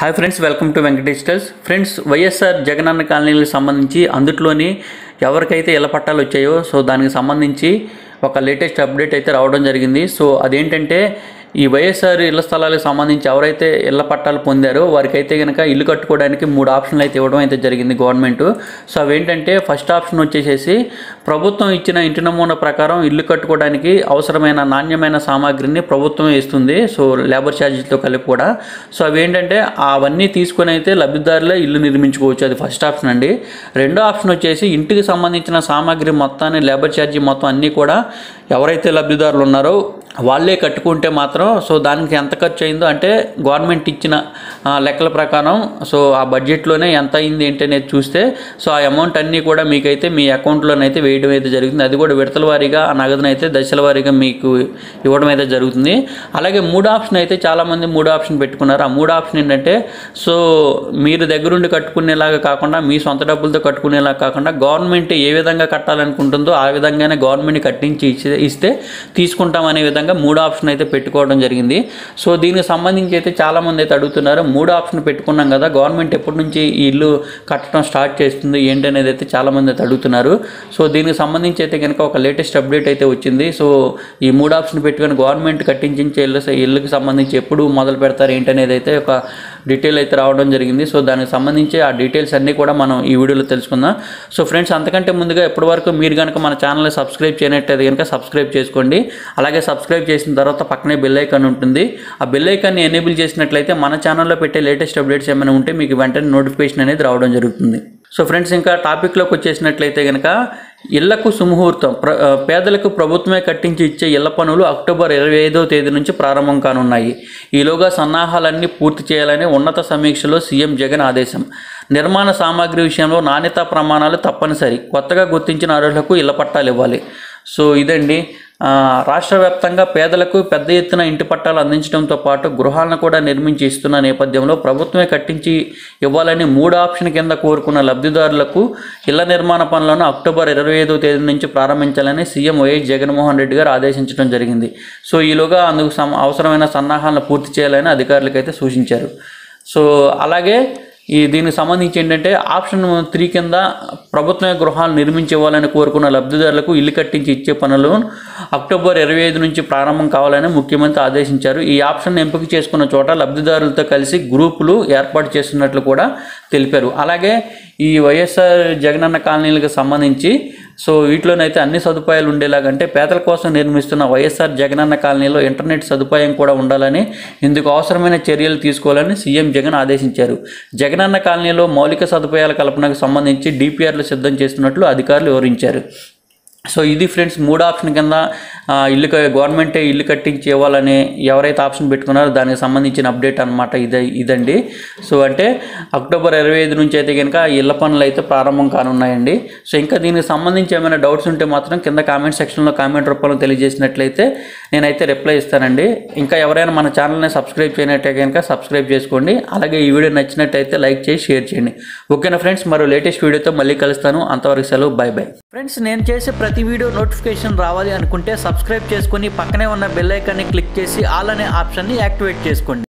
hi friends welcome to Venkateshwars friends YSR Jagananna కాలనీలకు సంబంధించి అందుట్లోని ఎవరికైతే ఇళ్ల పట్టాలు వచ్చాయో సో దానికి సంబంధించి ఒక లేటెస్ట్ అప్డేట్ అయితే రావడం జరిగింది సో అదేంటంటే ఈ వైఎస్ఆర్ ఇళ్ల స్థలాలకు సంబంధించి ఎవరైతే ఇళ్ల పట్టాలు పొందారో వారికైతే కనుక ఇల్లు కట్టుకోవడానికి మూడు ఆప్షన్లు అయితే ఇవ్వడం అయితే జరిగింది గవర్నమెంట్ సో అవేంటంటే ఫస్ట్ ఆప్షన్ వచ్చేసేసి ప్రభుత్వం ఇచ్చిన ఇంటి నమూనా ప్రకారం ఇల్లు కట్టుకోవడానికి అవసరమైన నాణ్యమైన సామాగ్రిని ప్రభుత్వం ఇస్తుంది సో లేబర్ ఛార్జీలతో కలిపి కూడా సో అవి ఏంటంటే అవన్నీ తీసుకొని అయితే లబ్ధిదారులే ఇల్లు నిర్మించుకోవచ్చు అది ఫస్ట్ ఆప్షన్ అండి రెండో ఆప్షన్ వచ్చేసి ఇంటికి సంబంధించిన సామాగ్రి మొత్తాన్ని లేబర్ ఛార్జీ మొత్తం అన్నీ కూడా ఎవరైతే లబ్ధిదారులు ఉన్నారో వాళ్ళే కట్టుకుంటే మాత్రం సో దానికి ఎంత ఖర్చు అయిందో అంటే గవర్నమెంట్ ఇచ్చిన ఆ, లెక్కల ప్రకారం సో ఆ బడ్జెట్లోనే ఎంత అయింది ఏంటి అనేది చూస్తే సో ఆ అమౌంట్ అన్నీ కూడా మీకైతే మీ అకౌంట్లోనైతే వేయడం అయితే జరుగుతుంది అది కూడా విడతల వారీగా ఆ నగదునైతే దశల వారీగా మీకు ఇవ్వడం అయితే జరుగుతుంది అలాగే మూడు ఆప్షన్ అయితే చాలామంది మూడు ఆప్షన్ పెట్టుకున్నారు ఆ మూడు ఆప్షన్ ఏంటంటే సో మీరు దగ్గరుండి కట్టుకునేలాగా కాకుండా మీ సొంత డబ్బులతో కట్టుకునేలాగా కాకుండా గవర్నమెంట్ ఏ విధంగా కట్టాలనుకుంటుందో ఆ విధంగానే గవర్నమెంట్ కట్టించి ఇచ్చే- ఇస్తే తీసుకుంటాం అనే విధంగా మూడు ఆప్షన్ అయితే పెట్టుకోవడం జరిగింది సో దీనికి సంబంధించి అయితే చాలామంది అయితే అడుగుతున్నారు మూడు ఆప్షన్ పెట్టుకున్నాం కదా గవర్నమెంట్ ఎప్పటి నుంచి ఈ ఇల్లు కట్టడం స్టార్ట్ చేస్తుంది ఏంటి అనేది అయితే చాలామంది అయితే అడుగుతున్నారు సో దీనికి సంబంధించి అయితే కనుక ఒక లేటెస్ట్ అప్డేట్ అయితే వచ్చింది సో ఈ మూడు ఆప్షన్ పెట్టుకొని గవర్నమెంట్ కట్టించే ఇల్లు ఇల్లుకి సంబంధించి ఎప్పుడు మొదలు పెడతారు ఏంటి అనేది అయితే ఒక డీటెయిల్ అయితే రావడం జరిగింది సో దానికి సంబంధించి ఆ డీటెయిల్స్ అన్నీ కూడా మనం ఈ వీడియోలో తెలుసుకుందాం సో ఫ్రెండ్స్ అంతకంటే ముందుగా ఇప్పటి వరకు మీరు కనుక మన ఛానల్ని సబ్స్క్రైబ్ చేయనట్టయితే కనుక సబ్స్క్రైబ్ చేసుకోండి అలాగే సబ్స్క్రైబ్ చేసిన తర్వాత పక్కనే బెల్ ఐకాన్ ఉంటుంది ఆ బెల్ ఐకాన్ని ఎనేబుల్ చేసినట్లయితే మన ఛానల్లో పెట్టే లేటెస్ట్ అప్డేట్స్ ఏమైనా ఉంటే మీకు వెంటనే నోటిఫికేషన్ అనేది రావడం జరుగుతుంది సో ఫ్రెండ్స్ ఇంకా టాపిక్లోకి వచ్చేసినట్లయితే కనుక ఇళ్లకు సుముహూర్తం ప్ర ఆ, పేదలకు ప్రభుత్వమే కట్టించి ఇచ్చే ఇళ్ల పనులు అక్టోబర్ ఇరవై ఐదో తేదీ నుంచి ప్రారంభం కానున్నాయి ఈలోగా సన్నాహాలన్నీ పూర్తి చేయాలని ఉన్నత సమీక్షలో సీఎం జగన్ ఆదేశం నిర్మాణ సామాగ్రి విషయంలో నాణ్యతా ప్రమాణాలు తప్పనిసరి కొత్తగా గుర్తించిన అర్హులకు ఇళ్ల పట్టాలు ఇవ్వాలి సో ఇదండి ఆ, రాష్ట్ర వ్యాప్తంగా పేదలకు పెద్ద ఎత్తున ఇంటి పట్టాలు అందించడంతో పాటు గృహాలను కూడా నిర్మించి ఇస్తున్న నేపథ్యంలో ప్రభుత్వమే కట్టించి ఇవ్వాలని మూడు ఆప్షన్ కింద కోరుకున్న లబ్ధిదారులకు ఇళ్ల నిర్మాణ పనులను అక్టోబర్ ఇరవై ఐదో తేదీ నుంచి ప్రారంభించాలని సీఎం వైఎస్ జగన్మోహన్ రెడ్డి గారు ఆదేశించడం జరిగింది సో ఈలోగా అందుకు సం అవసరమైన సన్నాహాలను పూర్తి చేయాలని అధికారులకు అయితే సూచించారు సో అలాగే ఈ దీనికి సంబంధించి ఏంటంటే ఆప్షన్ త్రీ కింద ప్రభుత్వమే గృహాలు నిర్మించి ఇవ్వాలని కోరుకున్న లబ్ధిదారులకు ఇల్లు కట్టించి ఇచ్చే పనులు అక్టోబర్ ఇరవై ఐదు నుంచి ప్రారంభం కావాలని ముఖ్యమంత్రి ఆదేశించారు ఈ ఆప్షన్ ఎంపిక చేసుకున్న చోట లబ్ధిదారులతో కలిసి గ్రూపులు ఏర్పాటు చేస్తున్నట్లు కూడా తెలిపారు అలాగే ఈ వైఎస్ఆర్ జగనన్న కాలనీలకు సంబంధించి సో వీటిలోనైతే అన్ని సదుపాయాలు ఉండేలాగంటే పేదల కోసం నిర్మిస్తున్న వైఎస్ఆర్ జగనన్న కాలనీలో ఇంటర్నెట్ సదుపాయం కూడా ఉండాలని ఇందుకు అవసరమైన చర్యలు తీసుకోవాలని సీఎం జగన్ ఆదేశించారు జగనన్న కాలనీలో మౌలిక సదుపాయాల కల్పనకు సంబంధించి డిపిఆర్లు సిద్ధం చేస్తున్నట్లు అధికారులు వివరించారు సో ఇది ఫ్రెండ్స్ మూడు ఆప్షన్ కింద ఆ, ఇల్లు క- గవర్నమెంటే ఇల్లు కట్టించి ఇవ్వాలని ఎవరైతే ఆప్షన్ పెట్టుకున్నారో దానికి సంబంధించిన అప్డేట్ అనమాట ఇదే ఇదండి సో అంటే అక్టోబర్ ఇరవై ఐదు నుంచి అయితే కనుక ఈ ఇళ్ల పనులు అయితే ప్రారంభం కానున్నాయండి సో ఇంకా దీనికి సంబంధించి ఏమైనా డౌట్స్ ఉంటే మాత్రం కింద కామెంట్ సెక్షన్లో కామెంట్ రూపంలో తెలియజేసినట్లయితే నేనైతే రిప్లై ఇస్తానండి ఇంకా ఎవరైనా మన ఛానల్ని సబ్స్క్రైబ్ చేయనట్టే కనుక సబ్స్క్రైబ్ చేసుకోండి అలాగే ఈ వీడియో నచ్చినట్టయితే లైక్ చేసి షేర్ చేయండి ఓకేనా ఫ్రెండ్స్ మరో లేటెస్ట్ వీడియోతో మళ్ళీ కలుస్తాను అంతవరకు సెలవు బై బై ఫ్రెండ్స్ నేను చేసే ప్రతి వీడియో నోటిఫికేషన్ రావాలి అనుకుంటే సబ్స్క్రైబ్ చేసుకొని పక్కనే ఉన్న బెల్ ఐకాన్ని క్లిక్ చేసి ఆల్ అనే ఆప్షన్ని యాక్టివేట్ చేసుకోండి